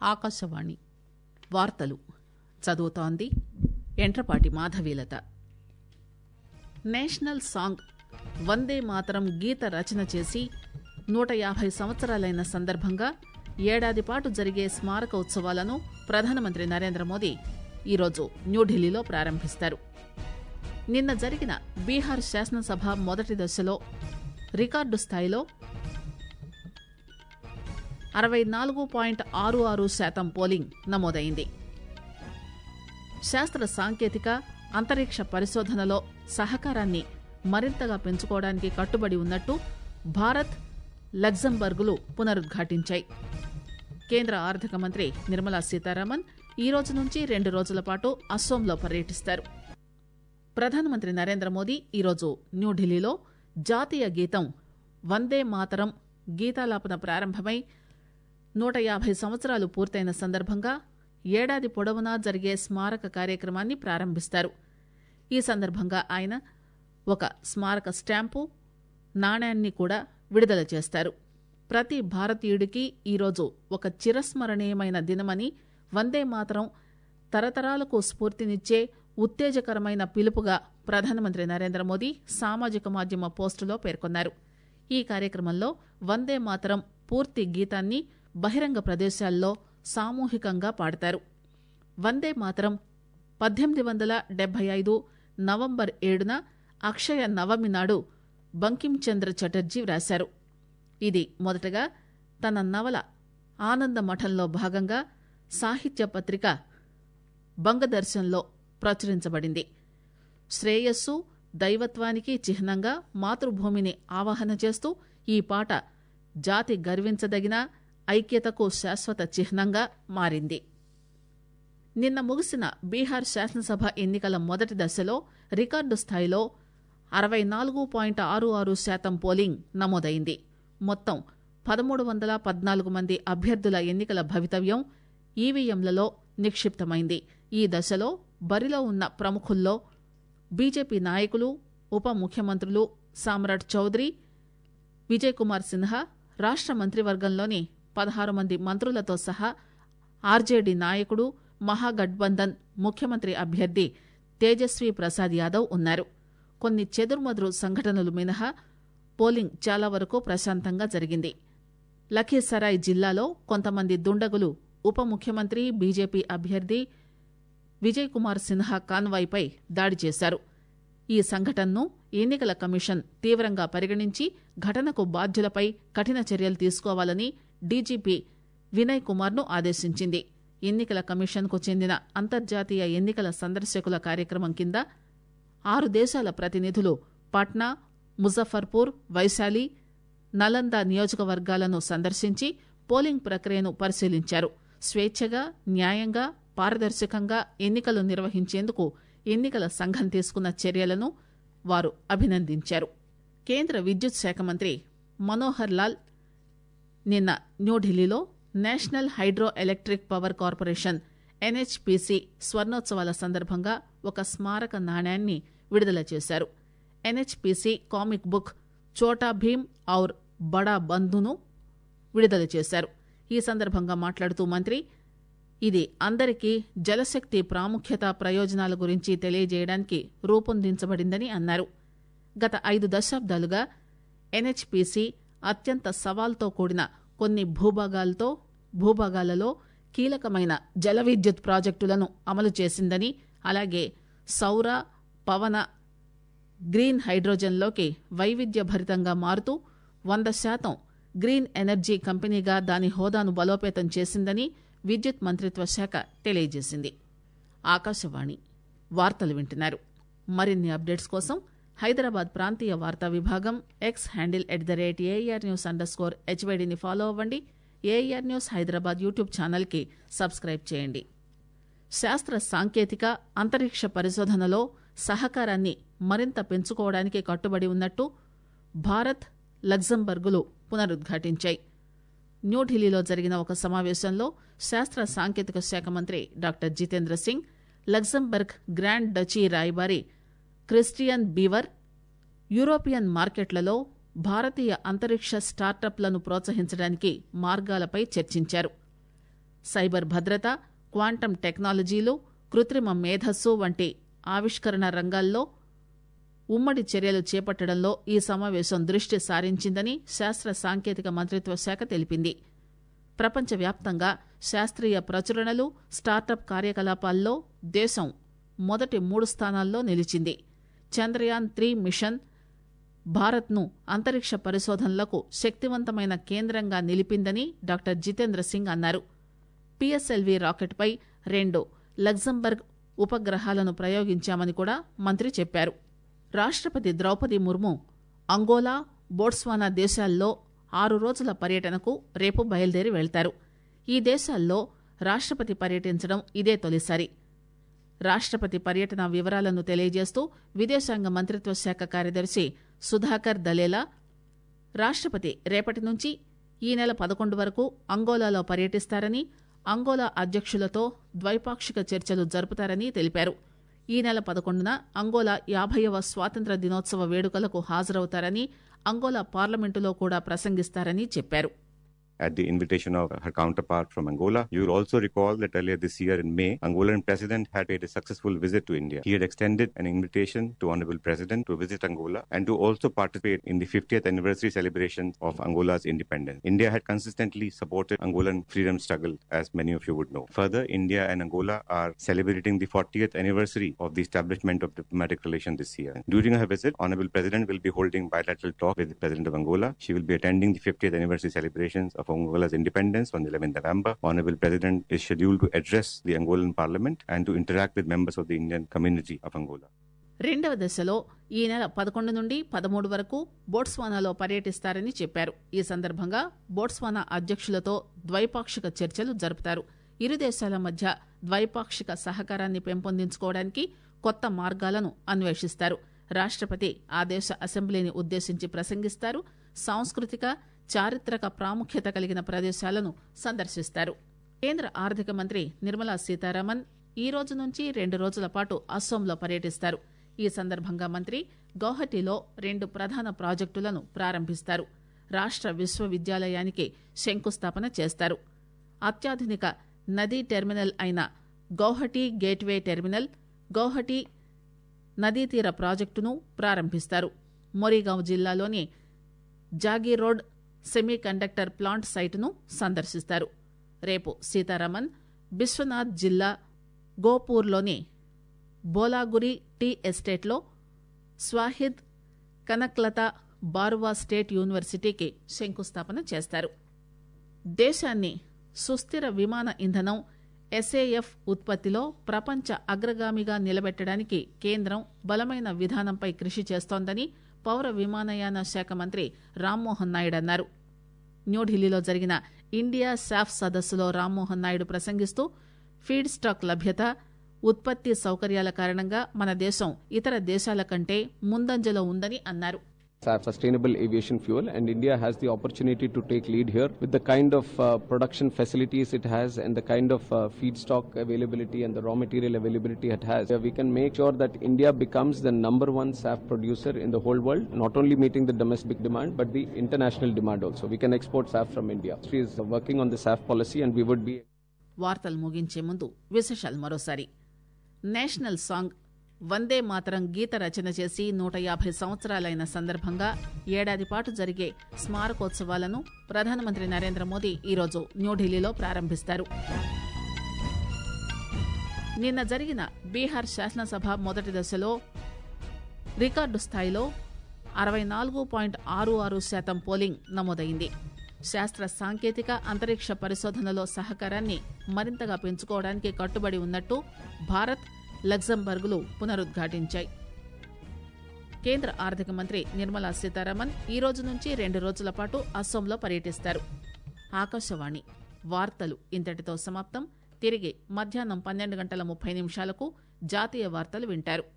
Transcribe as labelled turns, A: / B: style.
A: ఆకాశవాణి వార్తలు చదువుతోంది Entrapati Madhavilatha national song Vande Mataram గీత రచన చేసి నూట యాభై సంవత్సరాలైన సందర్భంగా ఏడాది పాటు జరిగే స్మారక ఉత్సవాలను ప్రధానమంత్రి నరేంద్ర మోదీ ఈరోజు న్యూఢిల్లీలో ప్రారంభిస్తారు నిన్న జరిగిన బీహార్ శాసనసభ మొదటి దశలో రికార్డు స్థాయిలో అరవై నాలుగు పాయింట్ ఆరు ఆరు శాతం పోలింగ్ నమోదైంది శాస్త్ర సాంకేతిక అంతరిక్ష పరిశోధనలో సహకారాన్ని మరింతగా పెంచుకోవడానికి కట్టుబడి ఉన్నట్టు భారత్ లగ్జంబర్గులు పునరుద్ఘాటించాయి కేంద్ర ఆర్థిక మంత్రి నిర్మలా సీతారామన్ ఈ రోజు నుంచి రెండు రోజుల పాటు అస్సోంలో పర్యటిస్తారు ప్రధానమంత్రి నరేంద్ర మోదీ ఈరోజు న్యూఢిల్లీలో జాతీయ గీతం వందే మాతరం గీతాలాపన ప్రారంభమై నూట యాభై సంవత్సరాలు పూర్తయిన సందర్భంగా ఏడాది పొడవునా జరిగే స్మారక కార్యక్రమాన్ని ప్రారంభిస్తారు ఈ సందర్భంగా ఆయన ఒక స్మారక స్టాంపు నాణ్యాన్ని కూడా విడుదల చేస్తారు ప్రతి భారతీయుడికి ఈరోజు ఒక చిరస్మరణీయమైన దినమని వందే మాతరం తరతరాలకు స్ఫూర్తినిచ్చే ఉత్తేజకరమైన పిలుపుగా ప్రధానమంత్రి నరేంద్ర మోదీ సామాజిక మాధ్యమ పోస్టులో పేర్కొన్నారు ఈ కార్యక్రమంలో వందే మాతరం పూర్తి గీతాన్ని బహిరంగ ప్రదేశాల్లో సామూహికంగా పాడతారు వందే మాతరం పద్దెనిమిది వందల డెబ్బై ఐదు నవంబర్ ఏడున అక్షయ నవమి నాడు బంకించంద్ర చటర్జీ వ్రాశారు ఇది మొదటగా తన నవల ఆనంద మఠంలో భాగంగా సాహిత్య పత్రిక బంగదర్శన్లో ప్రచురించబడింది శ్రేయస్సు దైవత్వానికి చిహ్నంగా మాతృభూమిని ఆవాహన చేస్తూ ఈ పాట జాతి గర్వించదగిన ఐక్యతకు శాశ్వత చిహ్నంగా మారింది నిన్న ముగిసిన బీహార్ శాసనసభ ఎన్నికల మొదటి దశలో రికార్డు స్థాయిలో అరవై నాలుగు పాయింట్ ఆరు ఆరు శాతం పోలింగ్ నమోదైంది మొత్తం పదమూడు వందల పద్నాలుగు మంది అభ్యర్థుల ఎన్నికల భవితవ్యం ఈవీఎంలలో నిక్షిప్తమైంది ఈ దశలో బరిలో ఉన్న ప్రముఖుల్లో బీజేపీ నాయకులు ఉప ముఖ్యమంత్రులు సామ్రాట్ చౌదరి విజయ్ కుమార్ సిన్హా రాష్ట మంత్రివర్గంలోని పదహారు మంది మంత్రులతో సహా ఆర్జేడీ నాయకుడు మహాగఠబంధన్ ముఖ్యమంత్రి అభ్యర్థి తేజస్వీ ప్రసాద్ యాదవ్ ఉన్నారు కొన్ని చెదురుమదురు సంఘటనలు మినహా పోలింగ్ చాలా వరకు ప్రశాంతంగా జరిగింది లఖీసరాయ్ జిల్లాలో కొంతమంది దుండగులు ఉప ముఖ్యమంత్రి బీజేపీ అభ్యర్థి విజయ్ కుమార్ సిన్హా కాన్వాయ్పై దాడి చేశారు ఈ సంఘటనను ఎన్నికల కమిషన్ తీవ్రంగా పరిగణించి ఘటనకు బాధ్యులపై కఠిన చర్యలు తీసుకోవాలని డీజీపీ వినయ్ కుమార్ను ఆదేశించింది ఎన్నికల కమిషన్కు చెందిన అంతర్జాతీయ ఎన్నికల సందర్శకుల కార్యక్రమం కింద ఆరు దేశాల ప్రతినిధులు పాట్నా ముజఫర్పూర్ వైశాలి నలంద నియోజకవర్గాలను సందర్శించి పోలింగ్ ప్రక్రియను పరిశీలించారు స్వేచ్ఛగా న్యాయంగా పారదర్శకంగా ఎన్నికలు నిర్వహించేందుకు ఎన్నికల సంఘం తీసుకున్న చర్యలను వారు అభినందించారు కేంద్ర విద్యుత్ శాఖ మంత్రి మనోహర్ లాల్ నిన్న న్యూఢిల్లీలో national hydro electric power corporation NHPC స్వర్ణోత్సవాల సందర్భంగా ఒక స్మారక నాణ్యాన్ని విడుదల చేశారు ఎన్హెచ్పిసి కామిక్ బుక్ చోటా భీమ్ ఔర్ బడా బంధును విడుదల చేశారు ఈ సందర్భంగా మాట్లాడుతూ మంత్రి ఇది అందరికీ జలశక్తి ప్రాముఖ్యత ప్రయోజనాల గురించి తెలియజేయడానికి రూపొందించబడిందని అన్నారు గత ఐదు దశాబ్దాలుగా ఎన్హెచ్పిసి అత్యంత సవాల్తో కూడిన కొన్ని భూభాగాలతో భూభాగాలలో కీలకమైన జల విద్యుత్ ప్రాజెక్టులను అమలు చేసిందని అలాగే సౌర పవన గ్రీన్ హైడ్రోజన్లోకి వైవిధ్యభరితంగా మారుతూ వంద శాతం గ్రీన్ ఎనర్జీ కంపెనీగా దాని హోదాను బలోపేతం చేసిందని విద్యుత్ మంత్రిత్వ శాఖ తెలియజేసింది ఆకాశవాణి వార్తలు వింటున్నారు మరిన్ని అప్డేట్స్ కోసం హైదరాబాద్ ప్రాంతీయ వార్తా విభాగం X handle at the rate AR news under score హెచ్వైడిని ఫాలో అవ్వండి ఏఆర్ న్యూస్ హైదరాబాద్ యూట్యూబ్ ఛానల్కి సబ్స్క్రైబ్ చేయండి శాస్త్ర సాంకేతిక అంతరిక్ష పరిశోధనలో సహకారాన్ని మరింత పెంచుకోవడానికి కట్టుబడి ఉన్నట్టు భారత్ లగ్జంబర్గులు పునరుద్ఘాటించాయి న్యూఢిల్లీలో జరిగిన ఒక సమావేశంలో శాస్త్ర సాంకేతిక శాఖ మంత్రి doctor Jitendra Singh Luxembourg grand duchy రాయబారి క్రిస్టియన్ బీవర్ యూరోపియన్ మార్కెట్లలో భారతీయ అంతరిక్ష స్టార్టప్లను ప్రోత్సహించడానికి మార్గాలపై చర్చించారు సైబర్ భద్రత క్వాంటం టెక్నాలజీలు కృత్రిమ మేధస్సు వంటి ఆవిష్కరణ రంగాల్లో ఉమ్మడి చర్యలు చేపట్టడంలో ఈ సమావేశం దృష్టి సారించిందని శాస్త్ర సాంకేతిక మంత్రిత్వ శాఖ తెలిపింది ప్రపంచవ్యాప్తంగా శాస్త్రీయ ప్రచురణలు స్టార్టప్ కార్యకలాపాల్లో దేశం మొదటి మూడు స్థానాల్లో నిలిచింది చంద్రయాన్ త్రీ మిషన్ భారత్ను అంతరిక్ష పరిశోధనలకు శక్తివంతమైన కేంద్రంగా నిలిపిందని డాక్టర్ జితేంద్ర సింగ్ అన్నారు పిఎస్ఎల్వి రాకెట్పై రెండు లగ్జంబర్గ్ ఉపగ్రహాలను ప్రయోగించామని కూడా మంత్రి చెప్పారు రాష్టపతి ద్రౌపది ముర్ము అంగోలా బోట్స్వానా దేశాల్లో ఆరు రోజుల పర్యటనకు రేపు బయలుదేరి వెళ్తారు ఈ దేశాల్లో రాష్టపతి పర్యటించడం ఇదే తొలిసారి రాష్టపతి పర్యటన వివరాలను తెలియజేస్తూ విదేశాంగ మంత్రిత్వ శాఖ కార్యదర్శి సుధాకర్ దలేలా రాష్టపతి రేపటి నుంచి ఈ నెల పదకొండు వరకు అంగోలాలో పర్యటిస్తారని అంగోలా అధ్యక్షులతో ద్వైపాక్షిక చర్చలు జరుపుతారని తెలిపారు ఈ నెల పదకొండున అంగోలా యాభైవ స్వాతంత్ర దినోత్సవ వేడుకలకు హాజరవుతారని అంగోలా పార్లమెంటులో కూడా ప్రసంగిస్తారని చెప్పారు
B: at the invitation of her counterpart from Angola. You will also recall that earlier this year in May, Angolan president had paid a successful visit to India. He had extended an invitation to honorable president to visit Angola and to also participate in the 50th anniversary celebration of Angola's independence. India had consistently supported Angolan freedom struggle, as many of you would know. Further, India and Angola are celebrating the 40th anniversary of the establishment of diplomatic relations this year. During her visit, honorable president will be holding bilateral talk with the president of Angola. She will be attending the 50th anniversary celebrations of Angola's independence on the 11th November. Honorable President is scheduled to address the Angolan Parliament and to interact with members of the Indian community of Angola.
A: రెండవ దశలో ఈ నెల పదకొండు నుండి పదమూడు వరకు బోట్స్వానాలో పర్యటిస్తారని చెప్పారు ఈ సందర్భంగా బోట్స్వానా అధ్యక్షులతో ద్వైపాక్షిక చర్చలు జరుపుతారు ఇరు దేశాల మధ్య ద్వైపాక్షిక సహకారాన్ని పెంపొందించుకోవడానికి కొత్త మార్గాలను అన్వేషిస్తారు రాష్టపతి ఆ దేశ అసెంబ్లీని ఉద్దేశించి ప్రసంగిస్తారు సాంస్కృతిక చారిత్రక ప్రాముఖ్యత కలిగిన ప్రదేశాలను సందర్శిస్తారు కేంద్ర ఆర్థిక మంత్రి నిర్మలా సీతారామన్ ఈ రోజు నుంచి రెండు రోజుల పాటు అస్సోంలో పర్యటిస్తారు ఈ సందర్భంగా మంత్రి గౌహటిలో రెండు ప్రధాన ప్రాజెక్టులను ప్రారంభిస్తారు రాష్ట విశ్వవిద్యాలయానికి శంకుస్థాపన చేస్తారు అత్యాధునిక నదీ టెర్మినల్ అయిన గౌహటి గేట్వే టెర్మినల్ గౌహటి నదీ తీర ప్రాజెక్టును ప్రారంభిస్తారు మొరిగావ్ జిల్లాలోని Jagiroad semiconductor plant సైటును సందర్శిస్తారు రేపు సీతారామన్ బిశ్వనాథ్ జిల్లా గోపూర్లోని బోలాగురి టీ ఎస్టేట్లో స్వాహిద్ కనక్లత బారువా స్టేట్ యూనివర్సిటీకి శంకుస్థాపన చేస్తారు దేశాన్ని సుస్థిర విమాన ఇంధనం ఎస్ఏఎఫ్ ఉత్పత్తిలో ప్రపంచ అగ్రగామిగా నిలబెట్టడానికి కేంద్రం బలమైన విధానంపై కృషి చేస్తోందని పౌర విమానయాన శాఖ మంత్రి రామ్మోహన్ నాయుడు అన్నారు న్యూఢిల్లీలో జరిగిన ఇండియా సాఫ్ సదస్సులో రామ్మోహన్ నాయుడు ప్రసంగిస్తూ ఫీడ్ స్టాక్ లభ్యత ఉత్పత్తి సౌకర్యాల కారణంగా మన దేశం ఇతర దేశాల కంటే ముందంజలో ఉందని అన్నారు
C: SAF sustainable aviation fuel and India has the opportunity to take lead here with the kind of uh, production facilities it has and the kind of uh, feedstock availability and the raw material availability it has. Uh, we can make sure that India becomes the number one SAF producer in the whole world, not only meeting the domestic demand but the international demand also. We can export SAF from India. She is working on the SAF policy and we would be
A: వార్తలు ముగించే ముందు విశేషాలు మరోసారి national song Vande Mataram గీత రచన చేసి నూట యాభై సంవత్సరాలైన సందర్భంగా ఏడాది పాటు జరిగే స్మారకోత్సవాలను ప్రధానమంత్రి నరేంద్ర మోదీ ఈరోజు న్యూఢిల్లీలో ప్రారంభిస్తారు నిన్న జరిగిన బీహార్ శాసనసభ మొదటి దశలో రికార్డు స్థాయిలో అరవై నాలుగు పాయింట్ ఆరు ఆరు శాతం పోలింగ్ నమోదైంది శాస్త్ర సాంకేతిక అంతరిక్ష పరిశోధనలో సహకారాన్ని మరింతగా పెంచుకోవడానికి కట్టుబడి ఉన్నట్టు భారత్ లగ్జంబర్గులు పునరుద్ఘాటించాయి కేంద్ర ఆర్థిక మంత్రి నిర్మలా సీతారామన్ ఈ రోజు నుంచి రెండు రోజుల పాటు అస్సోంలో పర్యటిస్తారు ఆకాశవాణి వార్తలు ఇంతటితో సమాప్తం తిరిగి మధ్యాహ్నం పన్నెండు గంటల ముప్పై నిమిషాలకు జాతీయ వార్తలు వింటారు